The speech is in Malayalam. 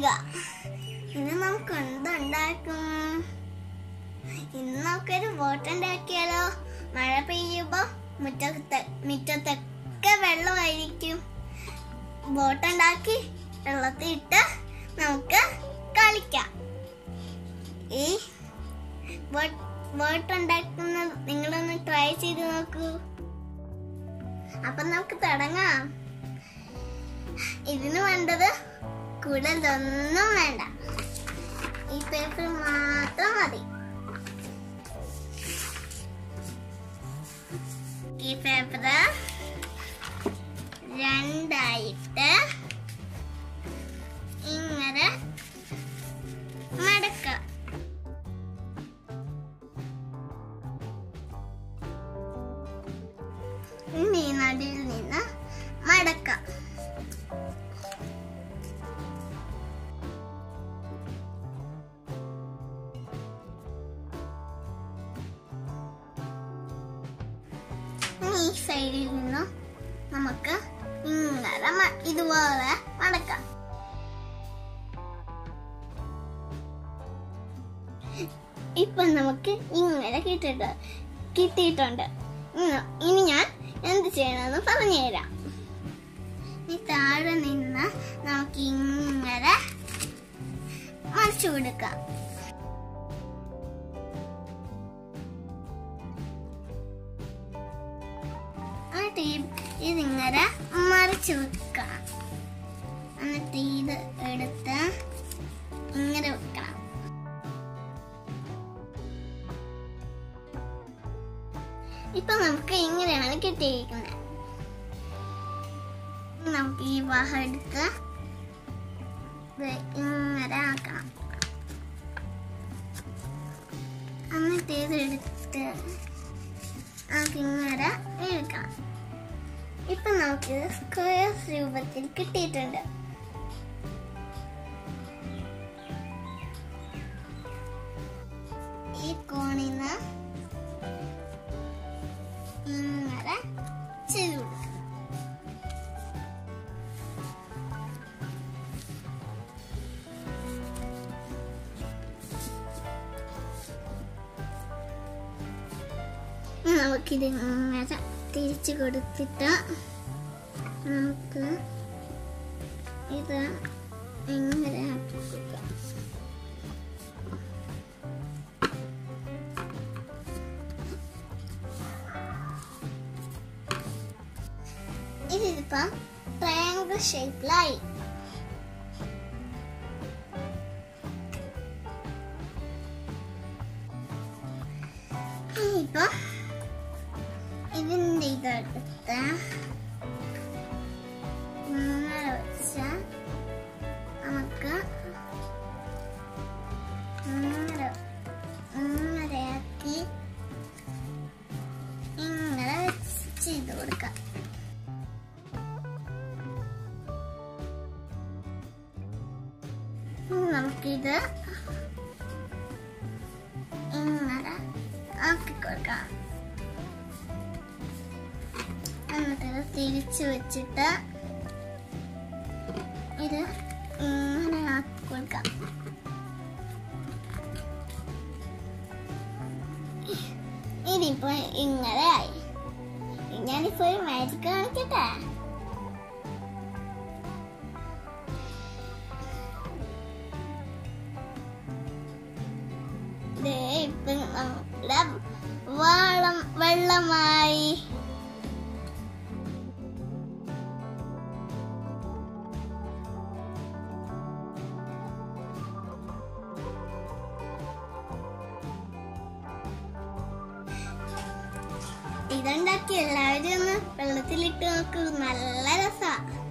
ചെയ്യുക ഇന്ന് നമുക്ക് എന്തുണ്ടാക്കും ഇന്ന് നമുക്കൊരു ബോട്ട് ഉണ്ടാക്കിയാലോ മഴ പെയ്യുമ്പോ മുറ്റത്ത് മുറ്റത്തൊക്കെ വെള്ളമായിരിക്കും ബോട്ട് ഉണ്ടാക്കി വെള്ളത്തിൽ ഇട്ട് നമുക്ക് കളിക്കാം ഈ ബോട്ട് ബോട്ട് ഉണ്ടാക്കുന്നത് നിങ്ങളൊന്ന് ട്രൈ ചെയ്ത് നോക്കൂ അപ്പൊ നമുക്ക് തുടങ്ങാം ഇതിന് വേണ്ടത് കൂടുതലൊന്നും വേണ്ട ഈ പേപ്പർ മാത്രം മതി ഈ പേപ്പർ രണ്ടായിട്ട് ഇങ്ങനെ മടക്കാം ഇനി ഈ നടുവിൽ നിന്ന് മടക്കാം ഇനി ഈ സൈഡിൽ നിന്നും നമുക്ക് ഇങ്ങനെ മ- ഇതുപോലെ മടക്കാം ഇപ്പൊ നമുക്ക് ഇങ്ങനെ കിട്ടിട്ട് കിട്ടിയിട്ടുണ്ട് ഇന്ന് ഇനി ഞാൻ എന്ത് ചെയ്യണമെന്ന് പറഞ്ഞുതരാം ഈ താഴെ നിന്ന് നമുക്ക് ഇങ്ങനെ മറിച്ചു കൊടുക്കാം എന്നിട്ട് ഈ- ഇതിങ്ങനെ മറിച്ച് വെക്കണം എന്നിട്ട് ഇത് എടുത്ത് ഇങ്ങനെ വെക്കണം ഇപ്പൊ നമുക്ക് ഇങ്ങനെയാണ് കിട്ടിയിരിക്കുന്നത് നമുക്ക് ഈ വാഹം എടുത്ത് ദേ ഇങ്ങനെ ആക്കണം എന്നിട്ട് ഇത് എടുത്ത് നമുക്ക് ഇങ്ങനെ എടുക്കണം ഇപ്പൊ നമുക്ക് സ്ക്വയർ രൂപത്തിൽ കിട്ടിയിട്ടുണ്ട് ഈ കോണിന്ന് ഇങ്ങനെ ചെയ്തു കൊടുക്കാം ഇനി നമുക്കിത് ഇങ്ങനെ തിരിച്ചു കൊടുത്തിട്ട് നമുക്ക് ഇത് ഇങ്ങനെ ആക്കി കൊടുക്കാം ഇതിപ്പം ട്രയാങ്കിൾ ഷേപ്പിലായി ഇനിയിപ്പം ഇതിന്റെ ഇതെടുത്ത് ഇങ്ങനെ വെച്ച് നമുക്ക് ഇങ്ങനെ ഇങ്ങനെയാക്കി ഇങ്ങനെ വെച്ച് ചെയ്ത് കൊടുക്കാം ഇനി നമുക്കിത് ഇങ്ങനെ ആക്കി കൊടുക്കാം എന്നിട്ട് ഇത് തിരിച്ചു വെച്ചിട്ട് ഇത് ഇങ്ങനെ ആക്കി കൊടുക്കാം ഇതിപ്പോ ഇങ്ങനെ ആയി ഞാനിപ്പോ ഒരു മാജിക് കാണിക്കട്ടെ ദേ ഇപ്പൊ നമ്മുടെ വളം വെള്ളമായി ഇതുണ്ടാക്കി എല്ലാവരും ഒന്ന് വെള്ളത്തിലിട്ട് നോക്കൂ നല്ല രസാ